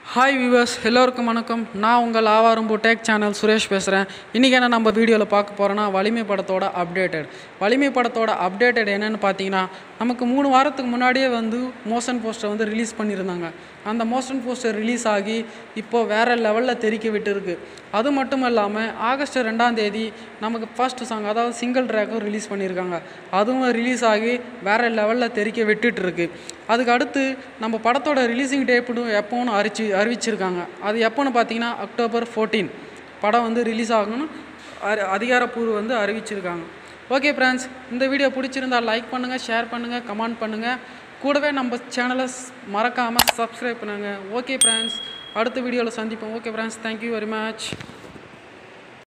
hi viewers எல்லோருக்கும் வணக்கம் நான் உங்கள் ஆவாரம்பூ டேக் சேனல் சுரேஷ் பேசுகிறேன் இன்றைக்கி என்ன நம்ம வீடியோவில் பார்க்க போகிறோன்னா வலிமை படத்தோட அப்டேட்டட் வலிமை படத்தோட அப்டேட்டட் என்னென்னு பார்த்தீங்கன்னா நமக்கு மூணு வாரத்துக்கு முன்னாடியே வந்து மோஷன் போஸ்டர் வந்து ரிலீஸ் பண்ணியிருந்தாங்க அந்த மோஷன் போஸ்டர் ரிலீஸ் ஆகி இப்போது வேறு லெவலில் தெறிக்க விட்டுருக்கு அது மட்டும் இல்லாமல் ஆகஸ்ட் ரெண்டாம் தேதி நமக்கு ஃபர்ஸ்ட் சாங் அதாவது சிங்கிள் ட்ராக்கும் ரிலீஸ் பண்ணியிருக்காங்க அதுவும் ரிலீஸ் ஆகி வேறு லெவலில் தெறிக்க விட்டுட்டு இருக்கு அதுக்கு அடுத்து நம்ம படத்தோட ரிலீசிங் டேட்டும் எப்போன்னு அறிச்சு அறிவிச்சிருக்காங்க அது எப்போன்னு பார்த்தீங்கன்னா அக்டோபர் ஃபோர்டீன் படம் வந்து ரிலீஸ் ஆகணும்னு அரி அதிகாரப்பூர்வ வந்து அறிவிச்சிருக்காங்க ஓகே ஃப்ரெண்ட்ஸ் இந்த வீடியோ பிடிச்சிருந்தா லைக் பண்ணுங்கள் ஷேர் பண்ணுங்கள் கமெண்ட் பண்ணுங்கள் கூடவே நம்ம சேனலை மறக்காமல் சப்ஸ்கிரைப் பண்ணுங்கள் ஓகே ஃப்ரெண்ட்ஸ் அடுத்த வீடியோவில் சந்திப்போம் okay friends thank you very much